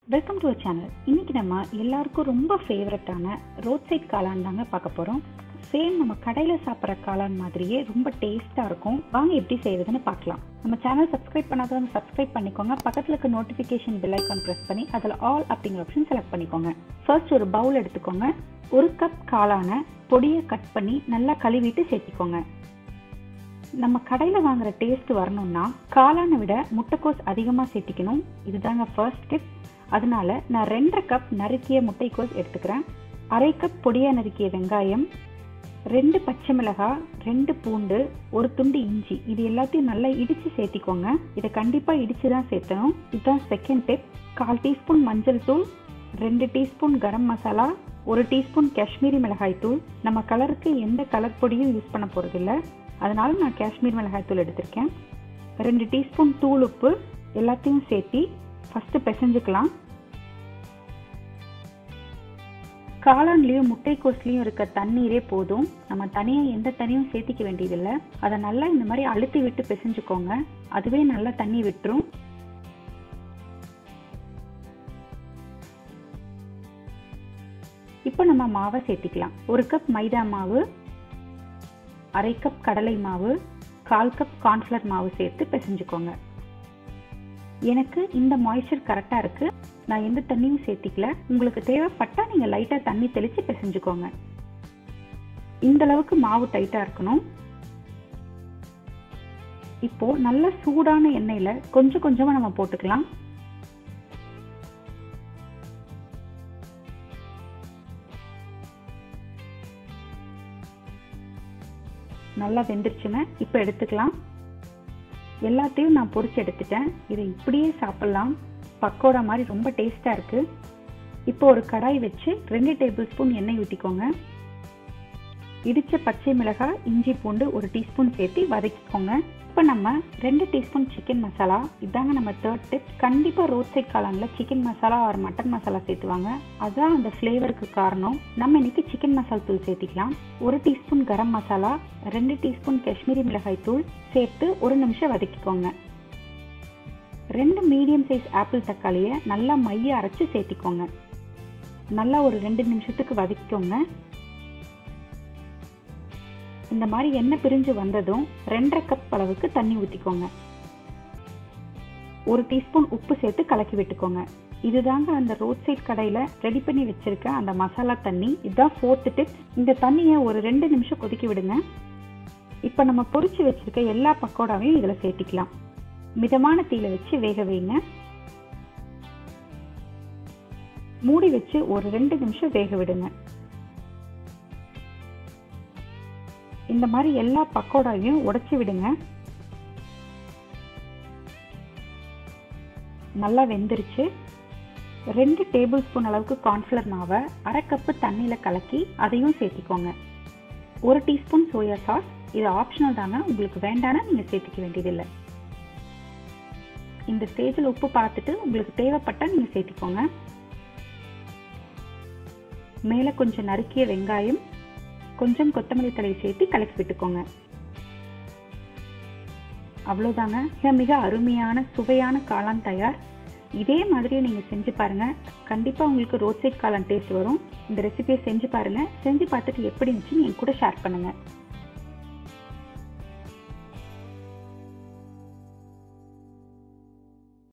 welcome to channel இன்னைக்கு நம்ம எல்லாருக்கும் ரொம்ப ஃபேவரட்டான ரோட் சைட் காளான் தாங்க பார்க்க போகிறோம் சேம் நம்ம கடையில் சாப்பிட்ற காளான் மாதிரியே ரொம்ப டேஸ்ட்டாக இருக்கும் வாங்க எப்படி செய்யறதுன்னு பார்க்கலாம் நம்ம சேனல் சப்ஸ்கிரைப் பண்ணாதவங்க சப்ஸ்கிரைப் பண்ணிக்கோங்க பக்கத்தில் இருக்க நோட்டிஃபிகேஷன் பெல் ஐக்கான் ப்ரெஸ் பண்ணி அதில் ஆல் அப்படிங்கிற ஆப்ஷன் செலக்ட் பண்ணிக்கோங்க ஃபர்ஸ்ட் ஒரு பவுல் எடுத்துக்கோங்க ஒரு கப் காளானை பொடியை கட் பண்ணி நல்லா கழுவிட்டு சேர்த்திக்கோங்க நம்ம கடையில் வாங்குற டேஸ்ட் வரணும்னா காளானை விட முட்டைக்கோஸ் அதிகமாக சேர்த்திக்கணும் இதுதாங்க ஃபர்ஸ்ட் டிப் அதனால நான் ரெண்டரை கப் நறுக்கிய முட்டைக்கோஸ் எடுத்துக்கிறேன் அரை கப் பொடியாக நறுக்கிய வெங்காயம் ரெண்டு பச்சை மிளகாய் ரெண்டு பூண்டு ஒரு துண்டு இஞ்சி இது எல்லாத்தையும் நல்லா இடித்து சேர்த்திக்கோங்க இதை கண்டிப்பாக இடித்து தான் சேர்த்தணும் இதுதான் செகண்ட் டிப் கால் டீஸ்பூன் மஞ்சள் தூள் ரெண்டு டீஸ்பூன் கரம் மசாலா ஒரு டீஸ்பூன் காஷ்மீரி மிளகாய் தூள் நம்ம கலருக்கு எந்த கலர் பொடியும் யூஸ் பண்ண போகிறதில்ல அதனால நான் காஷ்மீர் மிளகாய் தூள் எடுத்திருக்கேன் ரெண்டு டீஸ்பூன் தூள் உப்பு எல்லாத்தையும் சேர்த்தி ஃபஸ்ட்டு பிசைஞ்சுக்கலாம் காளான்லேயும் முட்டைக்கோஸ்லேயும் இருக்க தண்ணீரே போதும் நம்ம தனியாக எந்த தண்ணியும் சேர்த்திக்க வேண்டியதில்லை அதை நல்லா இந்த மாதிரி அழுத்தி விட்டு பிசைஞ்சுக்கோங்க அதுவே நல்லா தண்ணி விட்டுரும் இப்போ நம்ம மாவை சேர்த்திக்கலாம் ஒரு கப் மைதா மாவு அரை கப் கடலை மாவு கால் கப் கார்ன்ஃப்ளவர் மாவு சேர்த்து பிசைஞ்சுக்கோங்க எனக்கு இந்த மாய்ஸ்சர் கரெக்டாக இருக்குது நான் எந்த தண்ணியும் சேர்த்திக்கல உங்களுக்கு தேவைப்பட்டா நீங்கள் லைட்டாக தண்ணி தெளித்து பிசைஞ்சுக்கோங்க இந்த அளவுக்கு மாவு டைட்டாக இருக்கணும் இப்போ நல்ல சூடான எண்ணெயில் கொஞ்சம் கொஞ்சமாக நம்ம போட்டுக்கலாம் நல்லா வெந்துருச்சுங்க இப்போ எடுத்துக்கலாம் எல்லாத்தையும் நான் பொரிச்சு எடுத்துட்டேன் இதை இப்படியே சாப்பிட்லாம் பக்கோடா மாதிரி ரொம்ப டேஸ்ட்டாக இருக்குது இப்போ ஒரு கடாய் வச்சு ரெண்டு டேபிள் ஸ்பூன் எண்ணெய் ஊற்றிக்கோங்க இடித்த பச்சை மிளகாய் இஞ்சி பூண்டு ஒரு டீஸ்பூன் சேர்த்து வதக்கிக்கோங்க இப்போ நம்ம ரெண்டு டீஸ்பூன் சிக்கன் மசாலா இதாங்க நம்ம தேர்ட் டிப் கண்டிப்பாக ரோட் சைட் காளானில் சிக்கன் மசாலா ஒரு மட்டன் மசாலா சேர்த்துவாங்க அதுதான் அந்த ஃப்ளேவருக்கு காரணம் நம்ம இன்னைக்கு சிக்கன் மசாலா தூள் சேர்த்திக்கலாம் ஒரு டீஸ்பூன் கரம் மசாலா ரெண்டு டீஸ்பூன் காஷ்மீரி மிளகாய் தூள் சேர்த்து ஒரு நிமிஷம் வதக்கிக்கோங்க ரெண்டு மீடியம் சைஸ் ஆப்பிள் தக்காளியை நல்லா மைய அரைச்சி சேர்த்திக்கோங்க நல்லா ஒரு ரெண்டு நிமிஷத்துக்கு வதக்கிக்கோங்க இந்த மாதிரி எண்ணெய் பிரிஞ்சு வந்ததும் ரெண்டரை கப் அளவுக்கு தண்ணி ஊற்றிக்கோங்க ஒரு டீஸ்பூன் உப்பு சேர்த்து கலக்கி விட்டுக்கோங்க இதுதாங்க அந்த ரோட் சைட் கடையில் ரெடி பண்ணி வச்சிருக்க அந்த மசாலா தண்ணி இதுதான் ஃபோர்த்து டிப்ஸ் இந்த தண்ணியை ஒரு ரெண்டு நிமிஷம் கொதிக்க விடுங்க இப்போ நம்ம பொரிச்சு வச்சிருக்க எல்லா பக்கோடாவையும் இதில் சேர்த்திக்கலாம் மிதமான தீயில வச்சு வேக வைங்க மூடி வச்சு ஒரு ரெண்டு நிமிஷம் வேக விடுங்க இந்த மாதிரி எல்லா பக்கோடாவையும் உடைச்சி விடுங்க நல்லா வெந்துருச்சு ரெண்டு டேபிள் ஸ்பூன் அளவுக்கு கார்ன்ஃப்ளவர் மாவை அரை கப்பு தண்ணியில் கலக்கி அதையும் சேர்த்திக்கோங்க ஒரு டீஸ்பூன் சோயா சாஸ் இது ஆப்ஷனல் தாங்க உங்களுக்கு வேண்டானா நீங்கள் சேர்த்திக்க வேண்டியதில்லை இந்த ஸ்டேஜில் உப்பு பார்த்துட்டு உங்களுக்கு தேவைப்பட்டால் நீங்கள் சேர்த்திக்கோங்க மேலே கொஞ்சம் நறுக்கிய வெங்காயம் கொஞ்சம் கொத்தமல்லி தலை சேர்த்து கலக்கி விட்டுக்கோங்க அவ்வளோதாங்க மிக மிக அருமையான சுவையான காளான் தயார் இதே மாதிரியே நீங்கள் செஞ்சு பாருங்கள் கண்டிப்பாக உங்களுக்கு ரோட் சைட் காளான் டேஸ்ட் வரும் இந்த ரெசிபியை செஞ்சு பாருங்கள் செஞ்சு பார்த்துட்டு எப்படி இருந்துச்சுன்னு என் கூட ஷேர் பண்ணுங்கள்